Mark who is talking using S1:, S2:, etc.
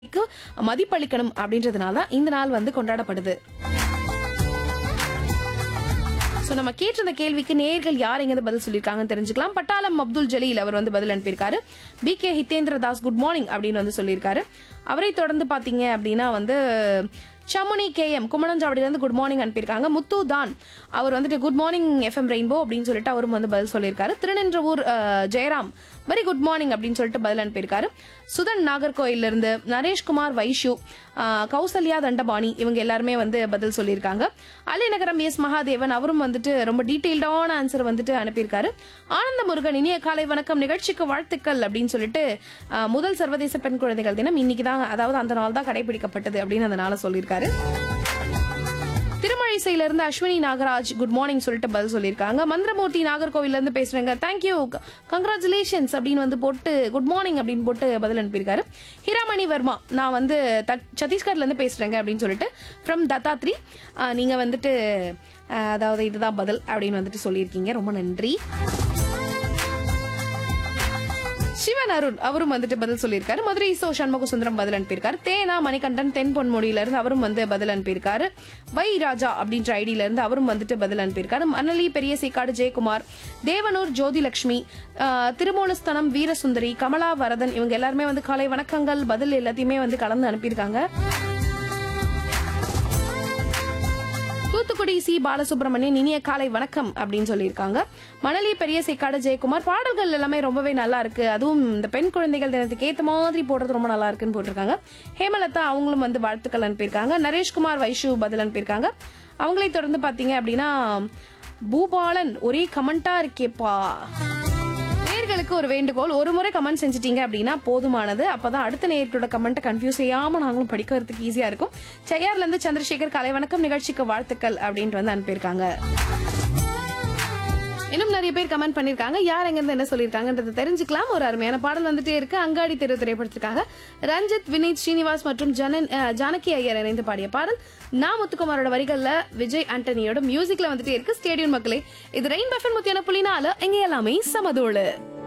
S1: க்கு மதிப்பளிக்கணும் அப்படின்றதுனால தான் இந்த நாள் வந்து கொண்டாடப்படுது சோ நம்ம கேட்டிருந்த கேள்விக்கு நேர்கள் யார் எங்க பதில் சொல்லியிருக்காங்கன்னு தெரிஞ்சுக்கலாம் பட்டாளம் அப்துல் ஜலீல் அவர் வந்து பதில் அனுப்பியிருக்காரு P K Hitendra Das good morning அப்படின்னு வந்து சொல்லியிருக்காரு அவரை தொடர்ந்து பாத்தீங்க அப்படின்னா வந்து சமுனி கே எம் குமணஞ்சாவடியில இருந்து குட் மார்னிங் அனுப்பியிருக்காங்க முத்து தான் அவர் வந்துட்டு குட் மார்னிங் எஃப்எம் ரெயின்போ அப்படின்னு சொல்லிட்டு அவரும் வந்து பதில் சொல்லியிருக்காரு திருநின்றவூர் அஹ், ஜெயராம் வெரி குட் மார்னிங் அப்படின்னு சொல்லிட்டு பதில் அனுப்பியிருக்காரு சுதன் நாகர்கோயில்ல இருந்து நரேஷ்குமார் வைஷு ஆஹ், கௌசல்யா தண்டபாணி இவங்க எல்லாருமே வந்து பதில் சொல்லியிருக்காங்க அலிநகரம் எஸ் மகாதேவன் அவரும் வந்துட்டு ரொம்ப டீட்டெயில்டான ஆன்சர் வந்துட்டு அனுப்பியிருக்காரு ஆனந்த முருகன் இனிய காலை வணக்கம் நிகழ்ச்சிக்கு வாழ்த்துக்கள் அப்படின்னு சொல்லிட்டு ஆஹ், முதல் சர்வதேச பெண் குழந்தைகள் தினம் இன்னைக்கு தான் அதாவது அந்த நாள் தான் கடைபிடிக்கப்பட்டது அப்படின்னு அதனால சொல்லியிருக்காரு திருமழிசையில இருந்து அஸ்வினி நாகராஜ் குட் மார்னிங் சொல்லிட்டு பதில் சொல்லியிருக்காங்க மந்திரமூர்த்தி நாகர்கோவில்ல இருந்து பேசுறேங்க தேங்க்யூ கங்க்ராச்சுலேஷன்ஸ் அப்படின்னு வந்து போட்டு குட் மார்னிங் அப்படின்னு போட்டு பதில் அனுப்பியிருக்காரு ஹிராமணி வர்மா நான் வந்து தட்- சத்தீஸ்கர்ல இருந்து பேசுறேங்க அப்படின்னு சொல்லிட்டு ஃப்ரம் தத்தாத்ரி ஆஹ், நீங்க வந்துட்டு ஆஹ், அதாவது இதுதான் பதில் அப்படின்னு வந்துட்டு சொல்லியிருக்கீங்க ரொம்ப நன்றி சிவன் அருண் அவரும் வந்துட்டு பதில் சொல்லியிருக்காரு மதுரை சோ சண்முக சுந்தரம் பதில் அனுப்பியிருக்காரு தேனா மணிகண்டன் தென் பொன்மொழியில இருந்து அவரும் வந்து பதில் அனுப்பியிருக்காரு வை ராஜா அப்படின்ற ஐடியில இருந்து அவரும் வந்துட்டு பதில் அனுப்பியிருக்காரு மணலி பெரிய சீக்காடு ஜெயக்குமார் தேவனூர் ஜோதிலட்சுமி ஆஹ், திருமூலஸ்தனம் வீரசுந்தரி கமலா வரதன் இவங்க எல்லாருமே வந்து காலை வணக்கங்கள் பதில் எல்லாத்தையுமே வந்து கலந்து அனுப்பியிருக்காங்க தூத்துக்குடி சி பாலசுப்ரமணியன் இனிய காலை வணக்கம் அப்படின்னு சொல்லியிருக்காங்க மணலி பெரிய சேக்காடு ஜெயக்குமார் பாடல்கள் எல்லாமே ரொம்பவே நல்லா இருக்கு அதுவும் இந்த பெண் குழந்தைகள் தினத்துக்கு ஏத்த மாதிரி போடுறது ரொம்ப நல்லா இருக்குன்னு போட்டிருக்காங்க ஹேமலதா அவங்களும் வந்து வாழ்த்துக்கள் அனுப்பியிருக்காங்க நரேஷ்குமார் வைஷு பதில் அனுப்பியிருக்காங்க அவங்களை தொடர்ந்து பாத்தீங்க அப்படின்னா பூபாலன் ஒரே கமெண்டா இருக்கேப்பா நேர்களுக்கு ஒரு வேண்டுகோள் ஒரு முறை கமெண்ட் செஞ்சிட்டீங்க அப்படின்னா போதுமானது அப்பதான் அடுத்த நேர்களோட கமெண்ட் கன்ஃபியூஸ் செய்யாம நாங்களும் படிக்கிறதுக்கு ஈஸியா இருக்கும் செய்யார்ல இருந்து சந்திரசேகர் கலை வணக்கம் நிகழ்ச்சிக்கு வாழ்த்துக்கள் அப்படின்ட்டு வந்து அனுப்பியிருக்காங்க இன்னும் நிறைய பேர் கமெண்ட் பண்ணிருக்காங்க யார் எங்க இருந்து என்ன சொல்லியிருக்காங்கன்றதை தெரிஞ்சுக்கலாம் ஒரு அருமையான பாடல் வந்துட்டே இருக்கு அங்காடி தெரு திரைப்படத்திற்காக ரஞ்சித் வினீத் ஸ்ரீனிவாஸ் மற்றும் ஜனன் அஹ், ஜானகி ஐயர் இணைந்து பாடிய பாடல் நா முத்துக்குமாரோட வரிகள்ல விஜய் ஆண்டனியோட மியூசிக்ல வந்துட்டே இருக்கு ஸ்டேடியம் மக்களே இது ரெயின் பஃபன் முத்தியான புலினால எங்க எல்லாமே சமதோடு